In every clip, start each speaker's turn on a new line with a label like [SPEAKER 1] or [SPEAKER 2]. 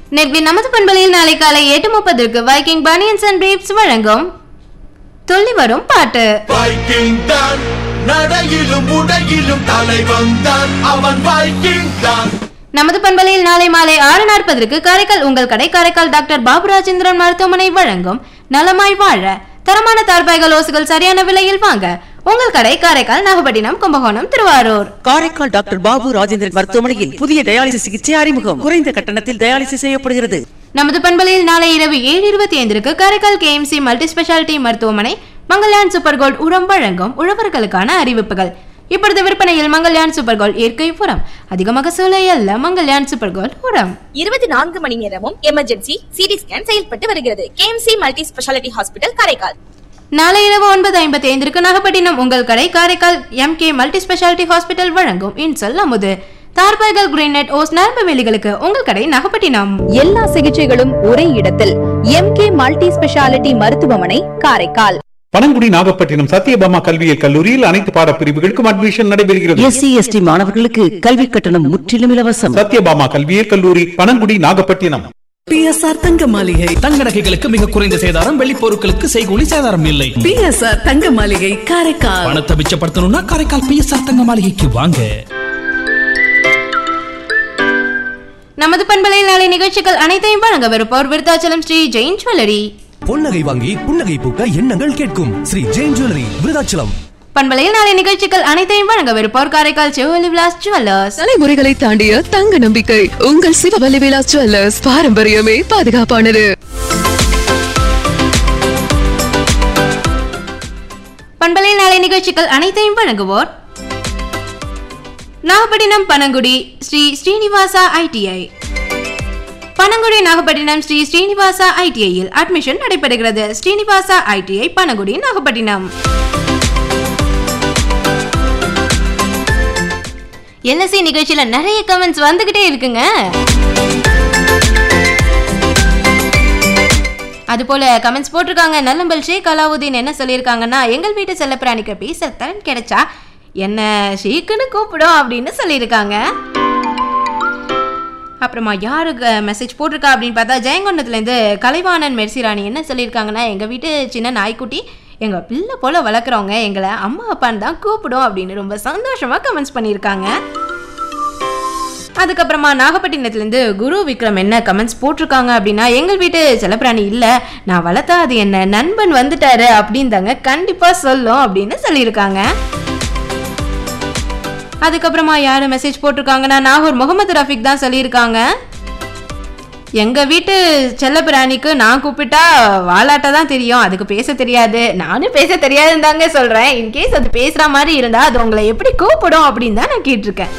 [SPEAKER 1] நெட்வி நமது பண்பலையில் நாளை காலை எட்டு முப்பதற்கு வைக்கிங் பனியன்ஸ் அண்ட் பிரீப்ஸ் வழங்கும் துள்ளி வரும் பாட்டு
[SPEAKER 2] வைக்கிங் தான் நடையிலும் உடையிலும் தலைவன் தான் அவன் வைக்கிங் தான்
[SPEAKER 1] நமது பண்பலையில் நாளை மாலை ஆறு நாற்பதற்கு காரைக்கால் உங்கள் கடை காரைக்கால் டாக்டர் பாபு ராஜேந்திரன் மருத்துவமனை வழங்கும் நலமாய் வாழ தரமான தார்பாய்கள் ஓசுகள் சரியான விலையில் வாங்க உங்கள் கடை காரைக்கால் நாகப்பட்டினம் கும்பகோணம் திருவாரூர்
[SPEAKER 3] காரைக்கால் டாக்டர் பாபு ராஜேந்திரன் மருத்துவமனையில் புதிய டயாலிசிஸ் சிகிச்சை அறிமுகம் குறைந்த கட்டணத்தில் டயாலிசிஸ் செய்யப்படுகிறது
[SPEAKER 1] நமது பண்பலையில் நாளை இரவு ஏழு இருபத்தி ஐந்திற்கு காரைக்கால் கேஎம்சி மல்டி ஸ்பெஷாலிட்டி மருத்துவமனை மங்கள்யான் சூப்பர் கோல்ட் உரம் வழங்கும் உழவர்களுக்கான அறிவிப்புகள் இப்பொழுது விற்பனையில் மங்கள்யான் சூப்பர் கோல்ட் இயற்கை உரம் அதிகமாக சூளை அல்ல மங்கள்யான் சூப்பர் கோல்ட் உரம்
[SPEAKER 4] இருபத்தி நான்கு மணி நேரமும் எமர்ஜென்சி சிடி ஸ்கேன் செயல்பட்டு வருகிறது KMC multi speciality hospital Karaikal
[SPEAKER 1] நாளை இரவு ஒன்பது ஐம்பத்தி ஐந்திற்கு நாகப்பட்டினம் உங்கள் கடை Karaikal M K multi speciality hospital வழங்கும் இன்சல் அமுது தார்பாய்கள் கிரீனெட் ஓஸ் நரம்பு வேலிகளுக்கு உங்கள் கடை நாகப்பட்டினம்
[SPEAKER 5] எல்லா சிகிச்சைகளும் ஒரே இடத்தில் எம்கே மல்டி ஸ்பெஷாலிட்டி மருத்துவமனை காரைக்கால்
[SPEAKER 6] பனங்குடி நாகப்பட்டினம் சத்யபாமா கல்வியியல் கல்லூரியில் அனைத்து பாடப்பிரிவுகளுக்கும் அட்மிஷன் நடைபெறுகிறது
[SPEAKER 3] எஸ்சி எஸ்டி மாணவர்களுக்கு கல்வி கட்டணம் முற்றிலும் இலவசம்
[SPEAKER 6] சத்யபாமா கல்வியியல் கல்லூரி பனங்குடி நாகப்பட்டினம்
[SPEAKER 7] பிஎஸ்ஆர் தங்க மாளிகை
[SPEAKER 8] தங்க நகைகளுக்கு மிக குறைந்த சேதாரம் வெள்ளி பொருட்களுக்கு செய்கூலி சேதாரம் இல்லை
[SPEAKER 7] பிஎஸ்ஆர் தங்க மாளிகை காரைக்கால்
[SPEAKER 8] பணத்தை மிச்சப்படுத்தணும்னா காரைக்கால் பிஎஸ்ஆர் தங்க மாளிகைக்கு வாங்க
[SPEAKER 1] நமது பண்பலையில் நாளை நிகழ்ச்சிகள் அனைத்தையும் வழங்கவிருப்போர் விருத்தாச்சலம் ஸ்ரீ ஜெயின் ஜுவல்லரி
[SPEAKER 9] பொன்னகை வாங்கி புன்னகை பூக்க எண்ணங்கள் கேட்கும் ஸ்ரீ ஜெயின் ஜுவல்லரி விருதாச்சலம்
[SPEAKER 1] பண்பலையில் நாளை நிகழ்ச்சிகள் அனைத்தையும் வழங்கவிருப்போர் காரைக்கால் செவ்வலி விலாஸ் ஜுவல்லர்ஸ்
[SPEAKER 7] தலைமுறைகளை தாண்டிய தங்க நம்பிக்கை உங்கள் சிவவலி விலாஸ் ஜுவல்லர்ஸ் பாரம்பரியமே பாதுகாப்பானது
[SPEAKER 1] பண்பலையில் நாளை நிகழ்ச்சிகள் அனைத்தையும் வழங்குவோர் நாகப்பட்டினம் பனங்குடி ஸ்ரீ ஸ்ரீனிவாசா ஐடிஐ பனங்குடி நாகப்பட்டினம் ஸ்ரீ ஸ்ரீனிவாசா ஐடிஐயில் அட்மிஷன் நடைபெறுகிறது ஸ்ரீனிவாசா ஐடிஐ பனங்குடி நாகப்பட்டினம் எல்எஸ்சி நிகழ்ச்சியில நிறைய கமெண்ட்ஸ் வந்துகிட்டே இருக்குங்க அதுபோல கமெண்ட்ஸ் போட்டிருக்காங்க நல்லம்பல் ஷேக் அலாவுதீன் என்ன சொல்லியிருக்காங்கன்னா எங்கள் வீட்டு செல்லப்பிராணிக்கு பேச தரன் கிடைச்சா என்ன ஷேக்குன்னு கூப்பிடும் அப்படின்னு சொல்லியிருக்காங்க அப்புறமா யாருக்கு மெசேஜ் போட்டிருக்கா அப்படின்னு பார்த்தா ஜெயங்கொண்டத்துலேருந்து கலைவாணன் மெர்சிராணி என்ன சொல்லியிருக்காங்கன்னா எங்கள் வீட்டு சின்ன நாய்க்குட்டி எங்கள் பிள்ளை போல் வளர்க்குறவங்க எங்களை அம்மா அப்பான்னு தான் கூப்பிடும் அப்படின்னு ரொம்ப சந்தோஷமாக கமெண்ட்ஸ் பண்ணியிருக்காங்க அதுக்கப்புறமா நாகப்பட்டினத்துலேருந்து குரு விக்ரம் என்ன கமெண்ட்ஸ் போட்டிருக்காங்க அப்படின்னா எங்கள் வீட்டு செல்லப்பிராணி இல்லை நான் வளர்த்தா அது என்ன நண்பன் வந்துட்டாரு அப்படிந்தாங்க கண்டிப்பாக சொல்லும் அப்படின்னு சொல்லியிருக்காங்க அதுக்கப்புறமா யார் மெசேஜ் போட்டிருக்காங்கன்னா நாகூர் முகமது ரஃபிக் தான் சொல்லியிருக்காங்க எங்க வீட்டு செல்லப்பிராணிக்கு நான் கூப்பிட்டா வாலாட்ட தான் தெரியும் அதுக்கு பேச தெரியாது நானும் பேச தெரியாதுன்னு தாங்க சொல்றேன் இன்கேஸ் அது பேசுற மாதிரி இருந்தா அது உங்களை எப்படி கூப்பிடும் அப்படின்னு தான் நான் கேட்டிருக்கேன்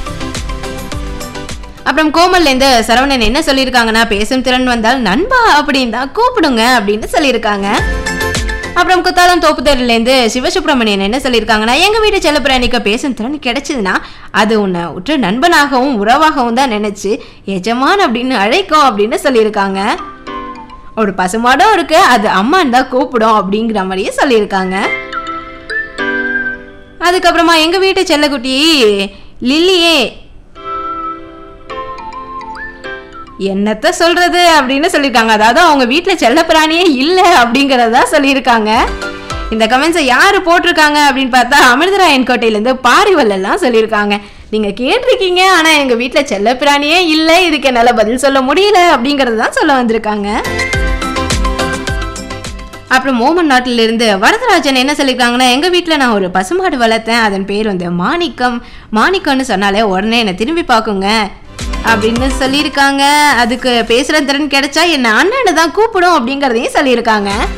[SPEAKER 1] அப்புறம் கோமல்லேருந்து சரவணன் என்ன சொல்லியிருக்காங்கன்னா பேசும் திறன் வந்தால் நண்பா அப்படின்னு தான் கூப்பிடுங்க அப்படின்னு சொல்லியிருக்காங்க அப்புறம் குத்தாலம் தோப்புத்தேரிலேருந்து சிவசுப்ரமணியன் என்ன சொல்லியிருக்காங்கன்னா எங்கள் வீட்டு செல்லப்பிராணிக்கு பேசும் திறன் கிடைச்சதுன்னா அது உன்னை உற்ற நண்பனாகவும் உறவாகவும் தான் நினைச்சு எஜமான் அப்படின்னு அழைக்கும் அப்படின்னு சொல்லியிருக்காங்க ஒரு பசுமாடும் இருக்கு அது அம்மான் தான் கூப்பிடும் அப்படிங்கிற மாதிரியே சொல்லியிருக்காங்க அதுக்கப்புறமா எங்க வீட்டு செல்லக்குட்டி லில்லியே என்னத்த சொல்றது அப்படின்னு சொல்லியிருக்காங்க அதாவது அவங்க வீட்டில் செல்லப்பிராணியே இல்லை அப்படிங்கிறதா சொல்லியிருக்காங்க இந்த கமெண்ட்ஸை யார் போட்டிருக்காங்க அப்படின்னு பார்த்தா அமிர்தராயன் கோட்டையிலேருந்து பாரிவல்லாம் சொல்லியிருக்காங்க நீங்கள் கேட்டிருக்கீங்க ஆனால் எங்கள் வீட்டில் செல்லப்பிராணியே இல்லை இதுக்கு என்னால் பதில் சொல்ல முடியல அப்படிங்கிறது தான் சொல்ல வந்திருக்காங்க அப்புறம் மோமன் நாட்டிலிருந்து வரதராஜன் என்ன சொல்லியிருக்காங்கன்னா எங்கள் வீட்டில் நான் ஒரு பசுமாடு வளர்த்தேன் அதன் பேர் வந்து மாணிக்கம் மாணிக்கம்னு சொன்னாலே உடனே என்னை திரும்பி பார்க்குங்க அப்படின்னு சொல்லியிருக்காங்க அதுக்கு பேசுகிற திறன் கிடைச்சா என்ன அண்ணனை தான் கூப்பிடும் அப்படிங்கிறதையும் சொல்லியிருக்காங்க